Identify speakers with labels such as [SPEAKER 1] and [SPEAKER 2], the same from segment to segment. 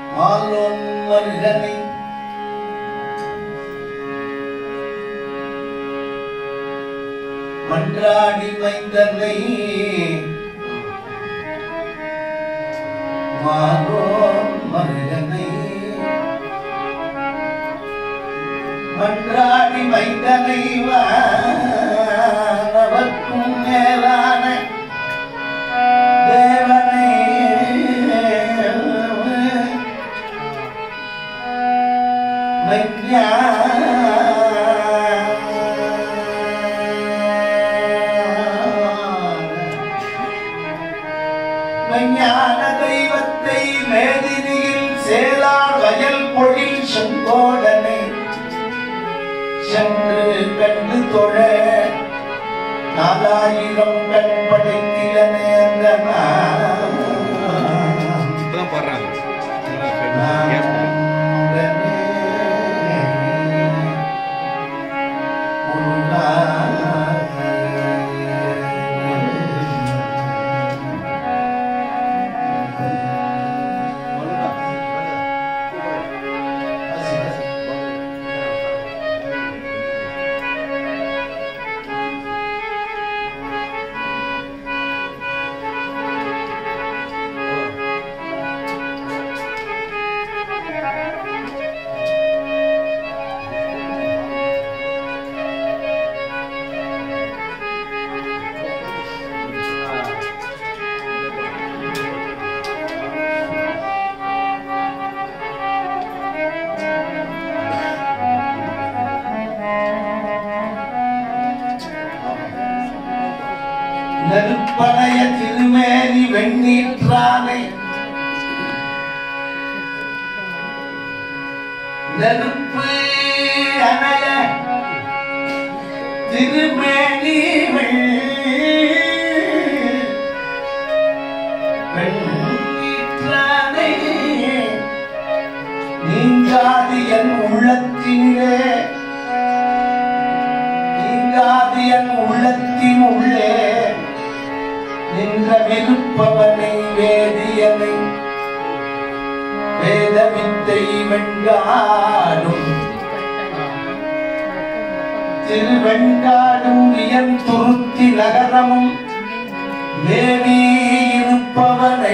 [SPEAKER 1] மாலோன் மருகனை மன்றாடி மைந்தனை மாலோன் மருகனை மன்றாடி மைந்தனை வானவர்க்கும் மேலான தேவனே மெஞ்ஞான தெய்வத்தை மேதினியில் சேலார் வயல் பொழில் செங்கோடனை சென்று கண்டு தொழ நாலாயிரம் கண் படைத்திலனே அந்த நான்.
[SPEAKER 2] இப்பதான் பாடுறாங்க
[SPEAKER 1] நாதனே நெருப்பனைய திருமேனி வெண்ணீற்றானை நெருப்பு அணைய திருமேனி வெண்ணீற்றானை நீங்காது என் உள்ளத்திலே நீங்காது என் உள்ளத்தின் உள்ளே நின்ற விருப்பவனை வேதியனை வேதவித்தை வெண்காடும் திருவெண்காடும் வியன் துருத்தி நகரமும் மேவி இருப்பவனை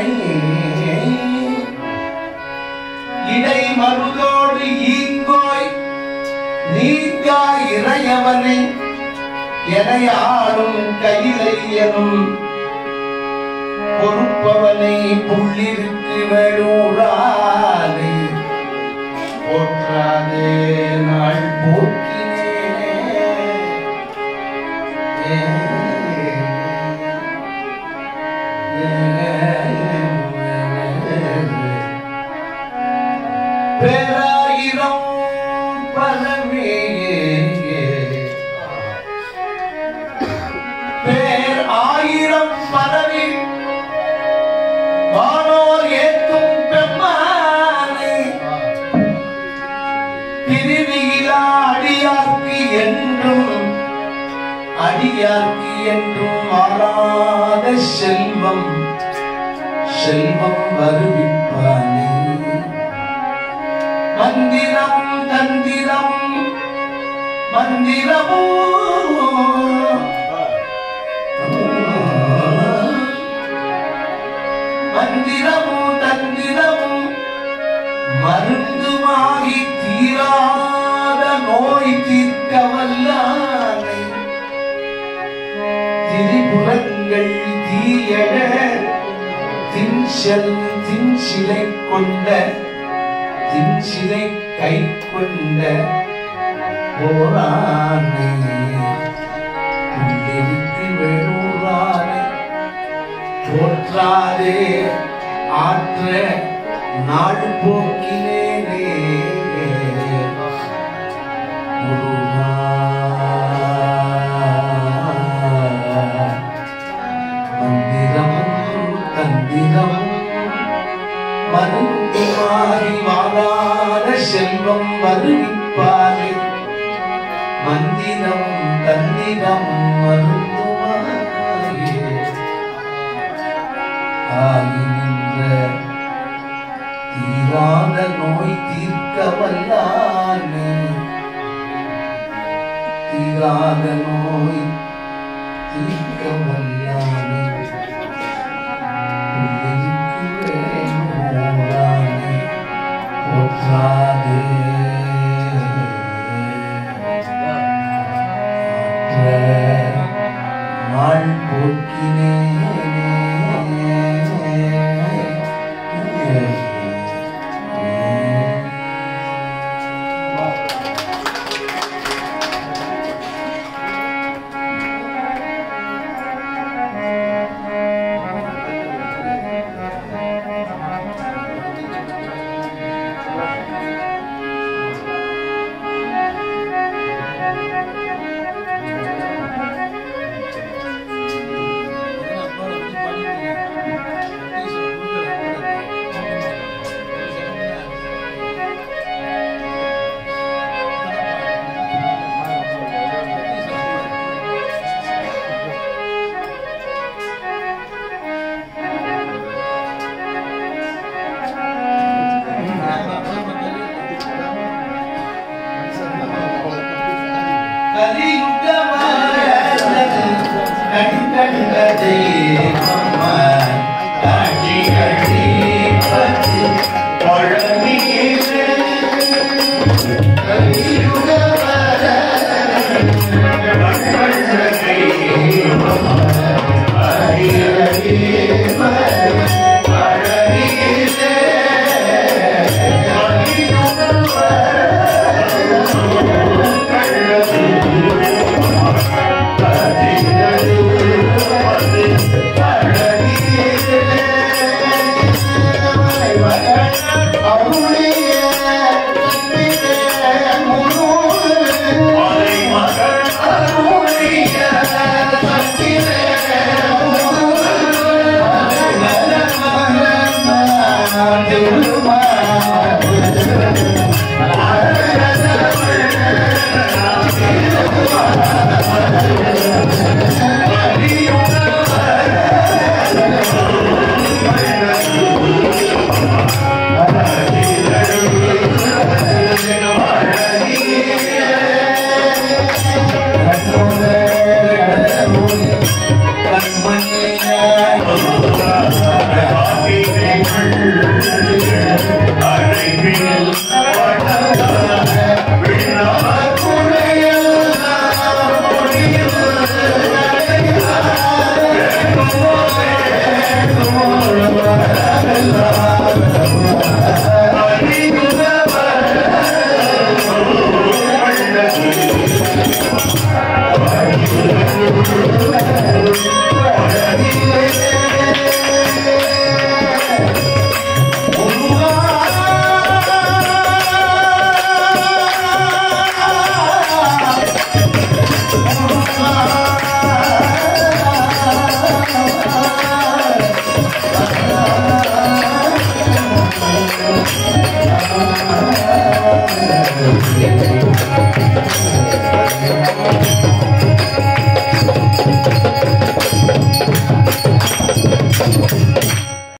[SPEAKER 1] இடை மருதோடு ஈங்கோய் நீங்கா இறையவனை எனையாளும் கையிலை எனும் பொறுப்பவனை புள்ளிருக்கு வேடூரானை போற்றாதே நாள் போக்கினே ஏ, பேராயிரம் பலவே பேர் ஆயிரம் பரவி வானோர் ஏற்றும் பெம்மானை பிரிவியிலா அடியார்க்கு என்றும் அடியார்க்கு என்றும் மாறாத செல்வம் செல்வம் வருவிப்பானே மந்திரம் தந்திரம் மந்திரமோ மந்திரமும் தந்திரமும் மருந்துமாகி தீராத நோய் தீர்க்க வல்லானை திரிபுரங்கள் தீயழ தின்செல் தின்சிலை கொண்ட தின்சிலை கை கொண்ட போரானை உள்ளிருக்கு வேணூரானை போற்றாதே ஆற்ற நாடு போக்கினேனே முருகா. மந்திரம் தந்திரம் மருந்துமாறி வாழாத செல்வம் வருவிப்பாரே மந்திரம் தந்திரம் மருந்துமாறியே ஆகின்ற தீர தீராத நோய் தீர்க்க வல்லானே தீராத நோய் தீர்க்க வல்லானே உயிருக்கு வேணூரானே போற்றாதே மற்ற நாள் போக்கினே
[SPEAKER 3] Thank you.